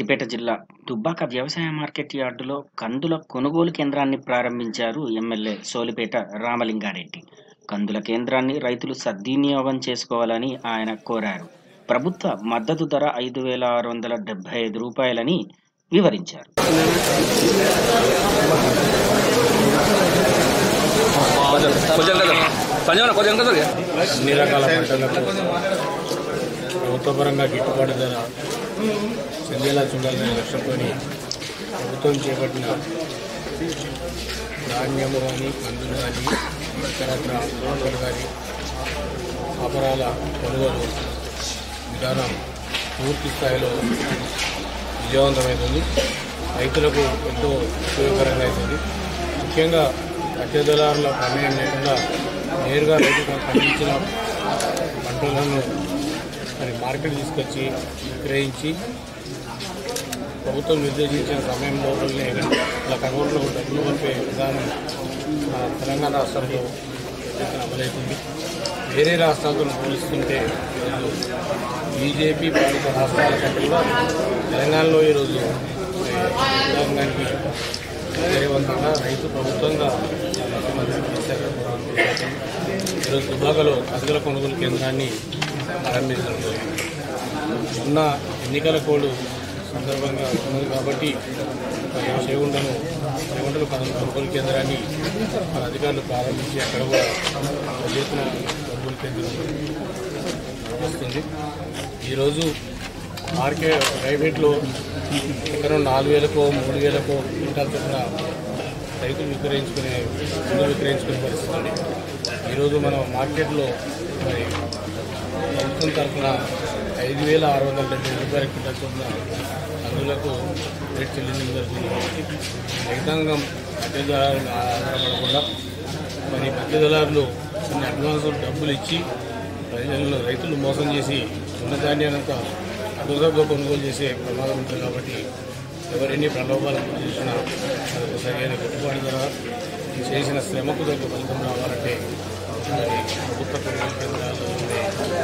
సిద్దిపేట జిల్లా దుబ్బాక వ్యవసాయ మార్కెట్ యార్డులో కందుల కొనుగోలు కేంద్రాన్ని ప్రారంభించారు ఎమ్మెల్యే సోలిపేట రామలింగారెడ్డి కందుల కేంద్రాన్ని రైతులు సద్వినియోగం చేసుకోవాలని ఆయన కోరారు ప్రభుత్వ మద్దతు ధర ఐదు వేల ఆరు వందల డెబ్బై ఐదు రూపాయలని వివరించారు కొంచెం కదా సంజయ్ కొంచెం కదా అన్ని రకాల పంటలకు ప్రభుత్వపరంగా గిట్టుబాటు ధర చెందేలా చూడాలనే లక్ష్యంతో ప్రభుత్వం చేపట్టిన ధాన్యము కానీ మందులు కానీ ఇతరత్ర పంటలు కానీ ఆపరాల కొనుగోలు విధానం పూర్తి స్థాయిలో విజయవంతమవుతుంది రైతులకు ఎంతో ఉపయోగకరంగా అవుతుంది ముఖ్యంగా మధ్యదళారుల ప్రమేయం లేకుండా నేరుగా రైతులకు పండించిన పంటలను మరి మార్కెట్ తీసుకొచ్చి విక్రయించి ప్రభుత్వం నిర్దేశించిన సమయం లోపలనే వాళ్ళ అకౌంట్లో డబ్బులు పంపే విధానం మన తెలంగాణ రాష్ట్రంలో ఎత్తున అమలవుతుంది వేరే రాష్ట్రాలతో పోలిస్తుంటే ఈరోజు బీజేపీ పాలిత రాష్ట్రాల కంటే కూడా తెలంగాణలో ఈరోజు రైతాంగానికి విజయవంతంగా రైతు ప్రభుత్వంగా ముఖ్యమంత్రి కేసీఆర్ గారు కూడా చేపట్టారు. ఈరోజు దుబాకలో కందుల కొనుగోలు కేంద్రాన్ని ప్రారంభించడం జరిగింది మొన్న ఎన్నికల కోడ్ సందర్భంగా ఉన్నది కాబట్టి మరి చేగుండను చేగుంటలు కొనుగోలు కేంద్రాన్ని మన అధికారులు ప్రారంభించి అక్కడ కూడా పెద్ద ఎత్తున కొనుగోలు కేంద్రం వస్తుంది ఈరోజు మార్కెట్ ప్రైవేట్లో ఎకరం నాలుగు వేలకో మూడు వేలకో క్వింటాల్ చొప్పున రైతులు విక్రయించుకునే మందులు విక్రయించుకునే పరిస్థితి ఉంది ఈరోజు మనం మార్కెట్లో మరి ప్రభుత్వం తరఫున ఐదు వేల ఆరు వందల డెబ్బై రూపాయల క్వింటాల్ చొప్పున మందులకు రేట్ చెల్లించడం జరుగుతుంది రైతాంగం మధ్యదళారులు ఆధారపడకుండా మరి మధ్యదళారులు కొన్ని అడ్వాన్స్ డబ్బులు ఇచ్చి ప్రజలను రైతులు మోసం చేసి ఉన్న ధాన్యానంతా అడుగుదగ్గ కొనుగోలు చేసే ప్రమాదం ఉంటుంది కాబట్టి ఎవరెన్ని ప్రలోభాలు చేసినా మనకు సరైన గిట్టుబాటు ధర చేసిన శ్రమకు తగ్గ ఫలితం రావాలంటే మరి ప్రభుత్వ కొనుగోలు కేంద్రాల్లో ఉండే